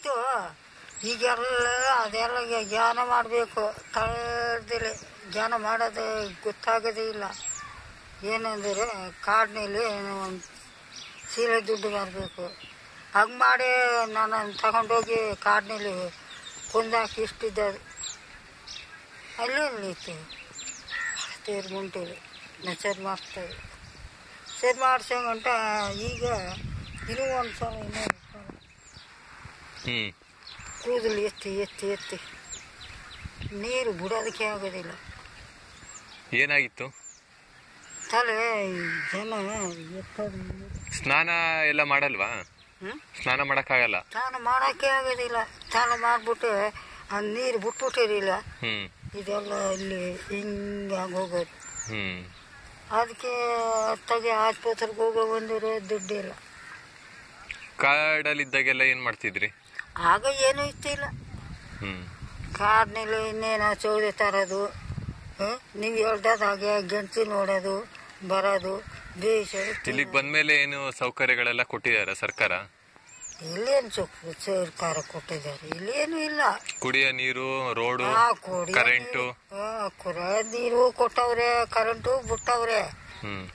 ಇತ್ತು ಈಗೆಲ್ಲ ಅದೆಲ್ಲ ಜ್ಞಾನ ಮಾಡಬೇಕು ಕಳೆದಿಲ್ಲ ಜ್ಞಾನ ಮಾಡೋದು ಗೊತ್ತಾಗೋದೇ ಇಲ್ಲ ಏನಂದರೆ ಕಾಡಿನಲ್ಲಿ ಒಂದು ಸೀರೆ ದುಡ್ಡು ಬರಬೇಕು ಹಂಗೆ ಮಾಡಿ ನಾನು ತಗೊಂಡೋಗಿ ಕಾಡಿನಲ್ಲಿ ಕುಂದಾಕಿ ಇಷ್ಟಿದ್ದದು ಅಲ್ಲೇ ನಿಲ್ತು ತೇರು ಗುಂಟೆಲಿ ನಾ ಸರಿ ಮಾಡ್ತೇವೆ ಸರಿ ಮಾಡ್ಸಂಗಂಟ ಈಗ ಇನ್ನೂ ಒಂದು ಸಲ ಇನ್ನೊಂದು ಸಲ ಹ್ಮ್ ಕೂದಲು ಎತ್ತಿ ಎತ್ತಿ ಎತ್ತಿ ನೀರು ಬಿಡೋದಕ್ಕೆ ಆಗೋದಿಲ್ಲ ಏನಾಗಿತ್ತು ತಲೆ ಜನ ಎತ್ತೋದು ಸ್ನಾನ ಎಲ್ಲ ಮಾಡಲ್ವಾ ಹ್ಮ್? ಸ್ನಾನ ಮಾಡಕ್ಕಾಗಲ್ಲ ಸ್ನಾನ ಮಾಡೋಕ್ಕೆ ಆಗೋದಿಲ್ಲ ಸ್ನಾನ ಮಾಡಿಬಿಟ್ಟು ಆ ನೀರು ಬಿಟ್ಬಿಟ್ಟಿರಲಿಲ್ಲ ಹ್ಮ್ ಇದೆಲ್ಲ ಇಲ್ಲಿ ಹಿಂಗೆ ಹೋಗೋದು ಹ್ಮ್ ಅದಕ್ಕೆ ಅತ್ತಾಗೆ ಆಸ್ಪತ್ರೆಗೆ ಹೋಗೋ ಬಂದಿರೋ ದುಡ್ಡಿಲ್ಲ ಕಾಡಲ್ಲಿದ್ದಾಗೆಲ್ಲ ಏನ್ ಮಾಡ್ತಿದ್ರಿ ಆಗ ಏನೂ ಇತ್ತಿಲ್ಲ ಹ್ಮ್ ಕಾಡಿನಲ್ಲಿ ಇನ್ನೇನೋ ಸೌದೆ ತರೋದು ನೀವು ಹೇಳ್ದದ ಹಾಗೆ ಗೆಣಸಿ ನೋಡೋದು ಬರೋದು ಬೇಯಿಸೋದು ಇಲ್ಲಿಗೆ ಬಂದ್ಮೇಲೆ ಏನು ಸೌಕರ್ಯಗಳೆಲ್ಲ ಕೊಟ್ಟಿದಾರ ಸರ್ಕಾರ ಇಲ್ಲೇನು ಸೊಪ್ಪು ಸರ್ಕಾರ ಕೊಟ್ಟಿದ್ದಾರೆ ಇಲ್ಲೇನು ಇಲ್ಲ ಕುಡಿಯೋ ನೀರು ರೋಡು ಆ, ಕುಡಿಯೋ ಕರೆಂಟು ನೀರು- ಆ, ಕುಡಿಯೋ ನೀರು ಕೊಟ್ಟವ್ರೆ ಕರೆಂಟು ಬಿಟ್ಟವ್ರೆ ಹ್ಮ್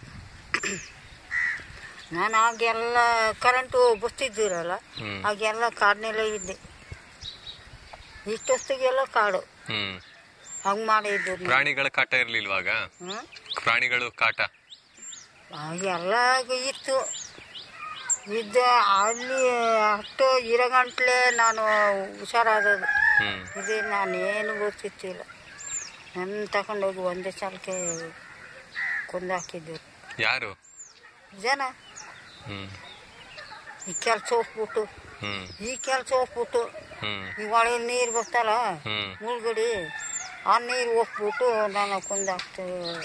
ನಾನು ಆಗೆಲ್ಲ ಕರೆಂಟು ಬರ್ತಿದ್ದೀರಲ್ಲ ಹ್ಮ್ ಆಗೆಲ್ಲ ಕಾಡಿನಲ್ಲೇ ಇದ್ದೆ ಇಷ್ಟೊತ್ತಿಗೆಲ್ಲ ಕಾಡು ಹ್ಮ್ ಹಂಗೆ ಮಾಡಿದ್ದು ನಾನು. ಪ್ರಾಣಿಗಳ ಕಾಟ ಇರ್ಲಿಲ್ವಾಗ ಹ್ಮ್? ಪ್ರಾಣಿಗಳು ಕಾಟ ಆ, ಎಲ್ಲ ಇತ್ತು ಇದ್ದ ಅಲ್ಲಿ ಅಷ್ಟು ಇರಗಂಟ್ಲೆ ನಾನು ಹುಷಾರಾದದು ಹ್ಮ್ ಇದೇ ನಾನೇನು ಗೊತ್ತಿತ್ತಿಲ್ಲ ನನ್ನ ತಗೊಂಡೋಗಿ ಒಂದೇ ಸಲಕ್ಕೆ ಕೊಂದಾಕಿದ್ದು ಯಾರು ಜನ ಹ್ಮ್ ಈ ಕೆಲಸ ಹೋಗ್ಬಿಟ್ಟು ಹ್ಮ್ ಈ ಕೆಲಸ ಹೋಗ್ಬಿಟ್ಟು ಹ್ಮ್ ಈ ಹೊಳೆ ನೀರು ಬರ್ತಲ್ಲ ಹ್ಮ್ ಮುಳುಗಡಿ ಆ ನೀರು ಹೋಗ್ಬಿಟ್ಟು ನಾನು ಕೊಂದಾಕ್ತು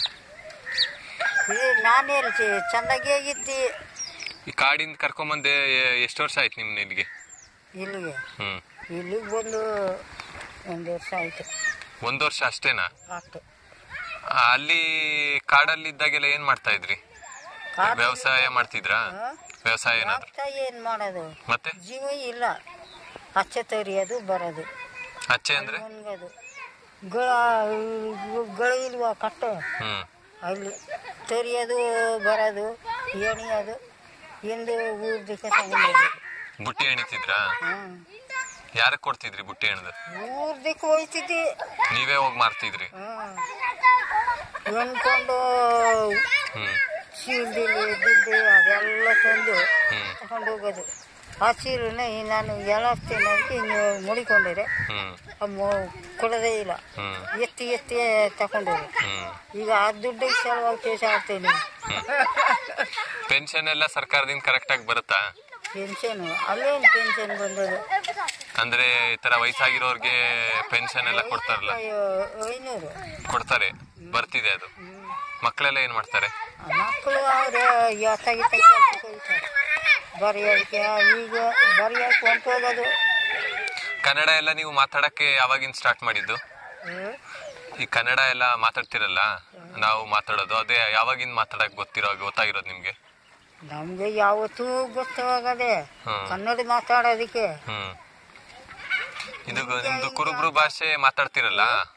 ಇದು ನಾನೇ ಚೆಂದಾಗೇ ಇದ್ದಿ ಈ ಕಾಡಿಂದ ಕರ್ಕೊಂಬಂದೆ ಎ- ಎಷ್ಟು ವರ್ಷ ಆಯ್ತು ನಿಮ್ನ ಇಲ್ಲಿಗೆ ಇಲ್ಲಿಗೆ ಹ್ಮ್ ಇಲ್ಲಿಗೆ ಬಂದು ಒಂದು ವರ್ಷ ಆಯ್ತು ಒಂದ್ ವರ್ಷ ಅಷ್ಟೇನಾ ಅಷ್ಟು ಆ, ಅಲ್ಲಿ ಕಾಡಲ್ಲಿ ಇದ್ದಾಗೆಲ್ಲ ಏನ್ ಮಾಡ್ತಾ ಇದ್ರಿ ಕಾಡು ವ್ಯವಸಾಯ ಮಾಡ್ತಿದ್ರಾ ಹಾ? ವ್ಯವಸಾಯ ಏನಾದ್ರು ಆಗ್ತಾ ಏನು ಮಾಡೋದು ಮತ್ತೆ ಜೀವ ಇಲ್ಲ ಹಚ್ಚೆ ತರಿಯೋದು ಬರೋದು ಅಚ್ಚೆ ಅಂದ್ರೆ ಒಣಗೋದು ಗಳ ಗಳ ಇಲ್ವಾ ಕಟ್ಟೆ ಹ್ಮ್ ಅಲ್ಲಿ ತರಿಯೋದು ಬರೋದು ಎಣಿಯೋದು ಎಂದು ಊರ್ದಕ್ಕೆ ತಗೊಂಡೋಗೋದು ಬುಟ್ಟಿ ಎಣಿತಿದ್ರಾ ಹಾಂ ಯಾರಕ್ ಕೊಡ್ತಿದ್ರಿ ಬುಟ್ಟಿ ಎಣದು ಊರ್ದಕ್ಕೆ ಹೋಯ್ತಿದ್ದಿ ನೀವೇ ಹೋಗಿ ಮಾರ್ತಿದ್ರಿ ಹಾಂ ಎಣ್ಕೊಂಡು ಹ್ಮ್ ಚೀಲದಲ್ಲಿ ದುಡ್ಡು ಅದೆಲ್ಲ ತಂದು ಹ್ಮ್ ತಗೊಂಡು ಹೋಗೋದು ಆ ಚೀಲನ ನಾನು ಎಳಸ್ತೀನಿ ಅಂತ ಹಿಂಗೆ ಮುಡಿಕೊಂಡಿರೆ ಹ್ಮ್ ಅಮ್ಮ ಕೊಡೋದೇ ಇಲ್ಲ ಹ್ಮ್ ಎತ್ತಿ ಎತ್ತಿ ತಗೊಂಡು ಹೋಗೋದು ಹ್ಮ್ ಈಗ ಆ ದುಡ್ಡಿಗೆ ಸಲುವಾಗಿ ಕೇಸ ಆಡ್ತೀನಿ ಪೆನ್ಷನ್ ಎಲ್ಲ ಸರ್ಕಾರದಿಂದ ಕರೆಕ್ಟ್ ಆಗಿ ಬರುತ್ತಾ ಪೆನ್ಷನು ಅಲ್ಲೇನು ಪೆನ್ಷನ್ ಬಂದದು ಅಂದ್ರೆ ಈ ತರ ವಯಸ್ಸಾಗಿರೋರ್ಗೆ ಪೆನ್ಷನ್ ಎಲ್ಲ ಕೊಡ್ತಾರಲ್ಲ ಅಯ್ಯೋ, ಐನೂರು ಕೊಡ್ತಾರೆ ಬರ್ತಿದೆ ಅದು ಮಕ್ಕಳೆಲ್ಲ ಏನ್ ಮಾಡ್ತಾರೆ ಮಕ್ಕಳು ಅವ್ರೆ ಎತ್ತಾಗಿ ಹೋಗ್ತಾರೆ ಬರೆಯೋದಕ್ಕೆ ಈಗ ಬರೆಯೋಕೆ ಹೊಂಟೋಗೋದು ಕನ್ನಡ ಎಲ್ಲ ನೀವು ಮಾತಾಡಕ್ಕೆ ಯಾವಾಗಿಂದ ಸ್ಟಾರ್ಟ್ ಮಾಡಿದ್ದು ಹ್ಮ್. ಈ ಕನ್ನಡ ಎಲ್ಲ ಮಾತಾಡ್ತಿರಲ್ಲ ನಾವು ಮಾತಾಡೋದು ಅದೇ ಯಾವಾಗಿಂದ ಮಾತಾಡಕ್ ಗೊತ್ತಿರೋ ಗೊತ್ತಾಗಿರೋದು ನಿಮ್ಗೆ ನಮ್ಗೆ ಯಾವತ್ತೂ ಗೊತ್ತಾಗದೆ ಹ್ಮ್. ಕನ್ನಡ ಮಾತಾಡೋದಕ್ಕೆ ಹ್ಮ್ ಇದು ಗ- ನಿಮ್ದು ಕುರುಬ್ರು ಭಾಷೆ ಮಾತಾಡ್ತಿರಲ್ಲ